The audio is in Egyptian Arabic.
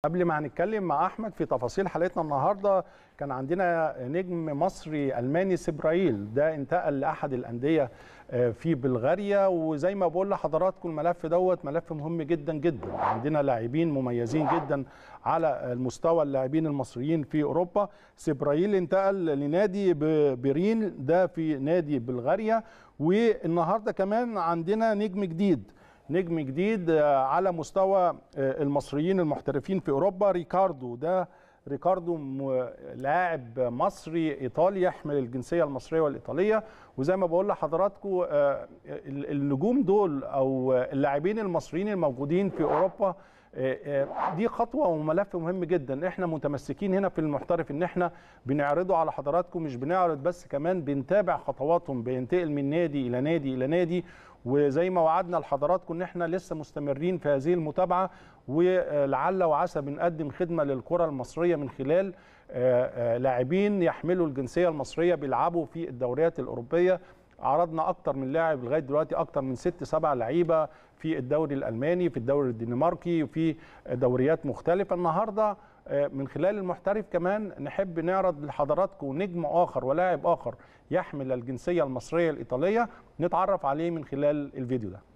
قبل ما هنتكلم مع احمد في تفاصيل حلقتنا النهارده كان عندنا نجم مصري الماني سبرايل ده انتقل لاحد الانديه في بلغاريا وزي ما بقول لحضراتكم الملف دوت ملف مهم جدا جدا عندنا لاعبين مميزين جدا على المستوى اللاعبين المصريين في اوروبا سبرايل انتقل لنادي برين ده في نادي بلغاريا والنهارده كمان عندنا نجم جديد نجم جديد على مستوى المصريين المحترفين في اوروبا ريكاردو ده ريكاردو لاعب مصري ايطالي يحمل الجنسيه المصريه والايطاليه وزي ما بقول لحضراتكم النجوم دول او اللاعبين المصريين الموجودين في اوروبا دي خطوه وملف مهم جدا احنا متمسكين هنا في المحترف ان احنا بنعرضه على حضراتكم مش بنعرض بس كمان بنتابع خطواتهم بينتقل من نادي الى نادي الى نادي وزي ما وعدنا لحضراتكم ان احنا لسه مستمرين في هذه المتابعه ولعل وعسى بنقدم خدمه للكره المصريه من خلال لاعبين يحملوا الجنسيه المصريه بيلعبوا في الدوريات الاوروبيه عرضنا اكتر من لاعب لغايه دلوقتي اكتر من ست سبع لعيبه في الدوري الالماني في الدوري الدنماركي وفي دوريات مختلفه النهارده من خلال المحترف كمان نحب نعرض لحضراتكم نجم اخر ولاعب اخر يحمل الجنسيه المصريه الايطاليه نتعرف عليه من خلال الفيديو ده